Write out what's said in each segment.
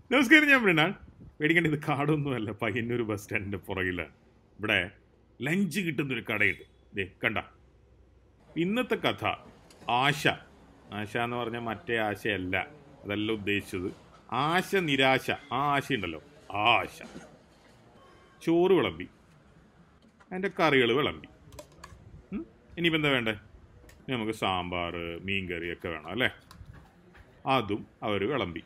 നമസ്കാരം ഞാൻ മൃണാൾ പേടിക്കേണ്ട ഇത് കാടൊന്നുമല്ല പയ്യന്നൂർ ബസ് സ്റ്റാൻഡിന്റെ പുറകിലാണ് ഇവിടെ ലഞ്ച് കിട്ടുന്ന ഒരു കടയുണ്ട് ദേ കണ്ട ഇന്നത്തെ കഥ ആശ ആശ എന്ന് പറഞ്ഞാൽ മറ്റേ ആശയല്ല അതല്ല ഉദ്ദേശിച്ചത് ആശ നിരാശ ആ ആശയുണ്ടല്ലോ ആ ആശ ചോറ് വിളമ്പി അതിൻ്റെ കറികൾ വിളമ്പി ഉം? ഇനിയിപ്പോൾ എന്താ വേണ്ടേ ഇനി നമുക്ക് സാമ്പാർ മീൻ കറിയൊക്കെ വേണം അല്ലേ അതും അവർ വിളമ്പി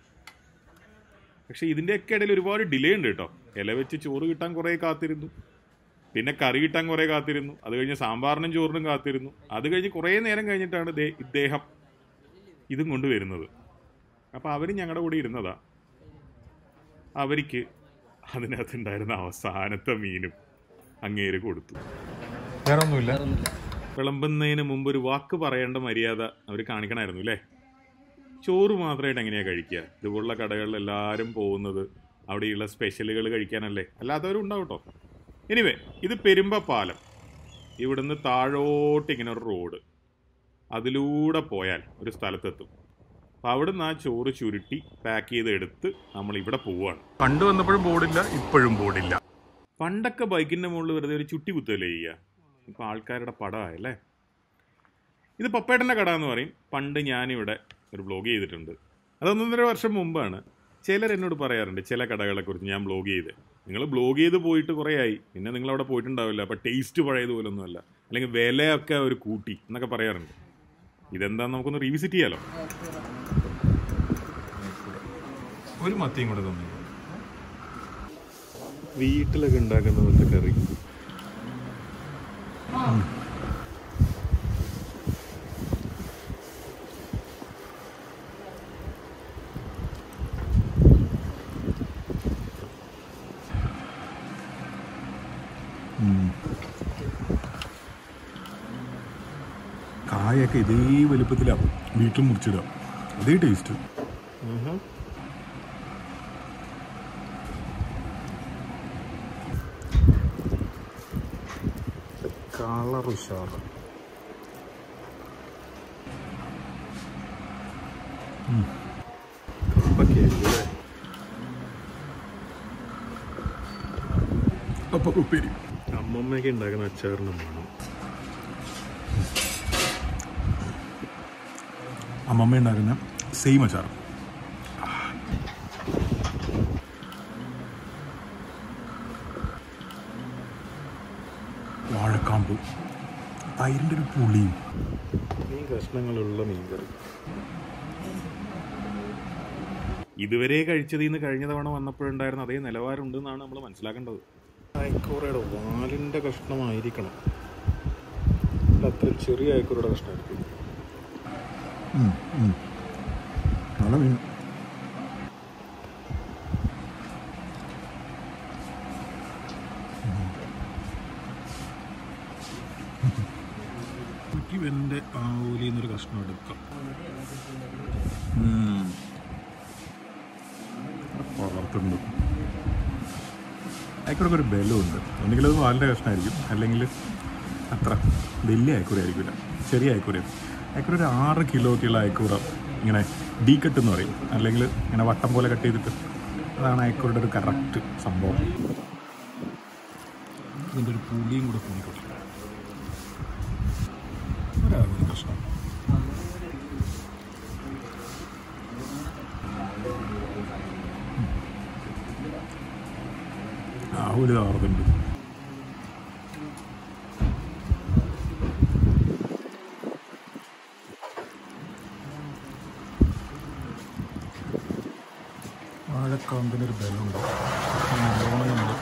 പക്ഷെ ഇതിൻ്റെയൊക്കെ ഇടയിൽ ഒരുപാട് ഡിലേ ഉണ്ട് കേട്ടോ ഇല വെച്ച് ചോറ് കിട്ടാൻ കുറേ കാത്തിരുന്നു പിന്നെ കറി കിട്ടാൻ കുറേ കാത്തിരുന്നു അത് കഴിഞ്ഞ് സാമ്പാറിനും ചോറിനും കാത്തിരുന്നു അത് കഴിഞ്ഞ് കുറേ നേരം കഴിഞ്ഞിട്ടാണ് ദേ ഇദ്ദേഹം ഇതും കൊണ്ടുവരുന്നത് അപ്പോൾ അവർ ഞങ്ങളുടെ കൂടെ ഇരുന്നതാ അവർക്ക് അതിനകത്തുണ്ടായിരുന്ന അവസാനത്തെ മീനും അങ്ങേര് കൊടുത്തു വേറെ ഒന്നുമില്ല വിളമ്പുന്നതിന് മുമ്പ് ഒരു വാക്ക് പറയേണ്ട മര്യാദ അവർ കാണിക്കണമായിരുന്നു അല്ലേ ചോറ് മാത്രമായിട്ട് എങ്ങനെയാണ് കഴിക്കുക ഇതുപോലുള്ള കടകളിൽ എല്ലാവരും പോകുന്നത് അവിടെയുള്ള സ്പെഷ്യലുകൾ കഴിക്കാനല്ലേ അല്ലാത്തവരും ഉണ്ടാവും കേട്ടോ എനിവേ ഇത് പെരുമ്പ പാലം ഇവിടുന്ന് താഴോട്ട് ഇങ്ങനെ ഒരു റോഡ് അതിലൂടെ പോയാൽ ഒരു സ്ഥലത്തെത്തും അപ്പം അവിടുന്ന് ആ ചോറ് ചുരുട്ടി പാക്ക് ചെയ്ത് എടുത്ത് നമ്മൾ ഇവിടെ പോവുകയാണ് പണ്ട് വന്നപ്പോഴും ബോർഡില്ല ഇപ്പോഴും ബോർഡില്ല പണ്ടൊക്കെ ബൈക്കിൻ്റെ മുകളിൽ വെറുതെ ഒരു ചുട്ടി കുത്തല്ലേ ചെയ്യുക ഇപ്പോൾ ആൾക്കാരുടെ പടമായല്ലേ ഇത് പപ്പേട്ടൻ്റെ കട എന്ന് പറയും പണ്ട് ഞാനിവിടെ ഒരു ബ്ലോഗ് ചെയ്തിട്ടുണ്ട് അതൊന്നൊന്നര വർഷം മുമ്പാണ് ചിലർ എന്നോട് പറയാറുണ്ട് ചില കടകളെക്കുറിച്ച് ഞാൻ ബ്ലോഗ് ചെയ്ത് നിങ്ങൾ ബ്ലോഗ് ചെയ്ത് പോയിട്ട് കുറേ ആയി പിന്നെ നിങ്ങൾ അവിടെ പോയിട്ടുണ്ടാവില്ല അപ്പോൾ ടേസ്റ്റ് പഴയതുപോലൊന്നുമല്ല അല്ലെങ്കിൽ വിലയൊക്കെ ഒരു കൂട്ടി എന്നൊക്കെ പറയാറുണ്ട് ഇതെന്താന്ന് നമുക്കൊന്ന് റീവിസിറ്റ് ചെയ്യാലോ ഒരു മത്തിയും കൂടെ തന്നെ വീട്ടിലൊക്കെ ഉണ്ടാക്കുന്ന പോലത്തെ കറി കായൊക്കെ ഇതേ വലുപ്പത്തിലാണ് വീട്ടിൽ മുറിച്ചിടുക അതേ ടേസ്റ്റ് കളർ ഉഷാറ് അപ്പൊ ഉപ്പേരി അമ്മമ്മയൊക്കെ ഉണ്ടാക്കുന്ന അച്ചാറിന് മണം അമ്മമ്മ ഉണ്ടാക്കുന്ന സെയിം അച്ചാർ വാഴക്കാമ്പ് തൈരിൻ്റെ ഒരു പുളിയും മീൻ കഷ്ണങ്ങളുള്ള മീൻകറി ഇതുവരെ കഴിച്ചതിൽ നിന്ന് കഴിഞ്ഞ തവണ വന്നപ്പോഴുണ്ടായിരുന്ന അതേ നിലവാരമുണ്ട് എന്നാണ് നമ്മൾ മനസ്സിലാക്കേണ്ടത് അയക്കൂറയുടെ വാലിൻ്റെ കഷ്ണമായിരിക്കണം അല്ല, അത്ര ചെറിയ അയക്കൂറയുടെ കഷ്ണമായിരിക്കും നല്ല മീൻ കുറ്റിവെൻ്റെ ആവൂലി എന്നൊരു കഷ്ണം എടുക്കാം വളർത്തുന്നുണ്ട് അയക്കൂടെ ഒരു ബലമുണ്ട് ഒന്നുകിൽ അത് വാലിൻ്റെ കഷ്ണമായിരിക്കും അല്ലെങ്കിൽ അത്ര വലിയ അയക്കൂര ആയിരിക്കില്ല ചെറിയ അയക്കൂര അയക്കൂര ഒരു ആറ് കിലോക്കുള്ള അയക്കൂറ ഇങ്ങനെ ഡീ കട്ട് എന്ന് പറയും അല്ലെങ്കിൽ ഇങ്ങനെ വട്ടം പോലെ കട്ട് ചെയ്തിട്ട് അതാണ് അയക്കൂരുടെ ഒരു കറക്റ്റ് സംഭവം ഇതിൻ്റെ ഒരു പുളിയും കൂടെ കൂടിക്കോട്ടെ ഒരാളൊരു കഷ്ണം രാഹുൽ ആർന്നുണ്ട് വാഴക്കാമ്പിനൊരു ബലമുണ്ട് നല്ലോണം നമ്മൾ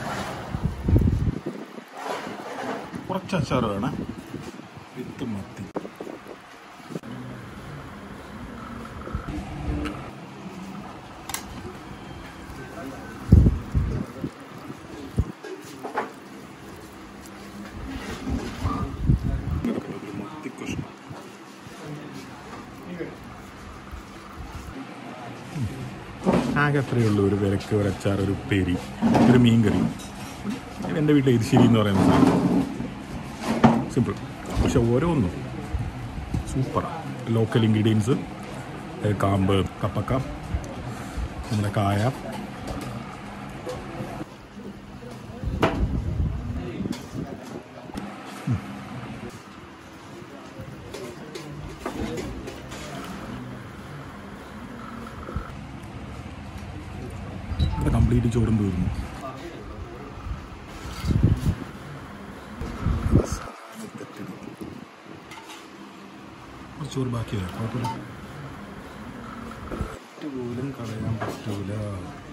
കുറച്ച് അച്ചാർ വേണേ വിത്ത് മത്തി ഒരു മത്തിക്കഷ്ണം ആകെ അത്രയേ ഉള്ളൂ ഒരു വിലക്ക് ഒരു അച്ചാർ ഒരു ഉപ്പേരി ഒരു മീൻ കറി എൻ്റെ വീട്ടിൽ എരിശ്ശേരി എന്ന് പറയുന്ന സാധനം സിമ്പിൾ പക്ഷെ ഓരോന്നും സൂപ്പറാണ് ലോക്കൽ ഇൻഗ്രീഡിയൻസ് കാമ്പ് കപ്പക്ക നമ്മുടെ കായ ഇവിടെ കംപ്ലീറ്റ് ചോറും തീർന്നു കുറച്ച് ചോറ് ബാക്കിയായി കുഴപ്പമില്ല ഒറ്റ പോലും കളയാൻ പറ്റൂല